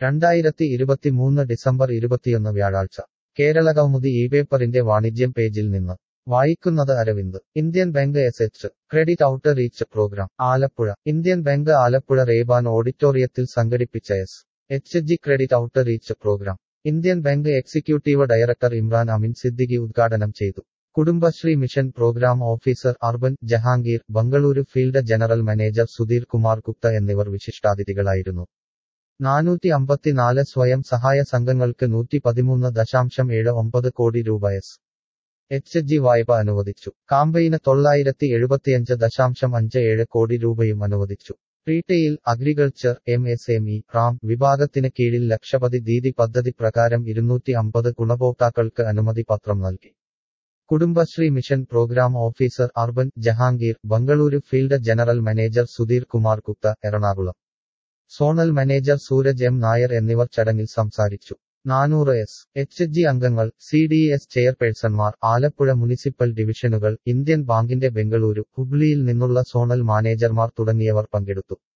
രണ്ടായിരത്തി ഇരുപത്തിമൂന്ന് ഡിസംബർ ഇരുപത്തിയൊന്ന് വ്യാഴാഴ്ച കേരളകൗമുദി ഈ പേപ്പറിന്റെ വാണിജ്യം പേജിൽ നിന്ന് വായിക്കുന്നത് Aravind Indian bank S H credit outreach programme Alappuzha Indian bank Alappuzha Raiban ഓഡിറ്റോറിയത്തിൽ സംഘടിപ്പിച്ച S H G credit outreach programme Indian bank executive director Imran Amin Siddiqui ഉദ്ഘാടനം ചെയ്തു Kudumbashree mission programme officer urban Jahangir Bengaluru field general manager Sudhir Kumar Gupta എന്നിവർ വിശിഷ്ടാതിഥികളായിരുന്നു നാനൂറ്റി അമ്പത്തിനാല് സ്വയം സഹായ സംഘങ്ങൾക്ക് നൂറ്റി പതിമൂന്ന് ദശാംശം ഏഴ് ഒമ്പത് കോടി രൂപ എസ് എച്ച് ജി വായ്പ അനുവദിച്ചു കാമ്പയിന് തൊള്ളായിരത്തി എഴുപത്തിയഞ്ച് ദശാംശം അഞ്ച് ഏഴ് കോടി രൂപയും അനുവദിച്ചു retail agriculture M S M E RAM വിഭാഗത്തിന് കീഴിൽ ലക്ഷപതി ദീദി പദ്ധതി പ്രകാരം ഇരുന്നൂറ്റി അമ്പത് ഗുണഭോക്താക്കൾക്ക് അനുമതി പത്രം നൽകി Kudumbashree mission programme officer urban Jahangir Bengaluru field general manager Sudhir Kumar Gupta Ernakulam zonal manager Suraj M Nair എന്നിവർ ചടങ്ങിൽ സംസാരിച്ചു നാനൂറ് എസ് എച്ച് ജി അംഗങ്ങൾ സി ഡി എസ് ചെയർപേഴ്സൺമാർ ആലപ്പുഴ മുനിസിപ്പൽ ഡിവിഷനുകൾ ഇന്ത്യൻ ബാങ്കിന്റെ ബംഗളൂരു ഹുബ്ലിയിൽ നിന്നുള്ള സോണൽ മാനേജർമാർ തുടങ്ങിയവർ പങ്കെടുത്തു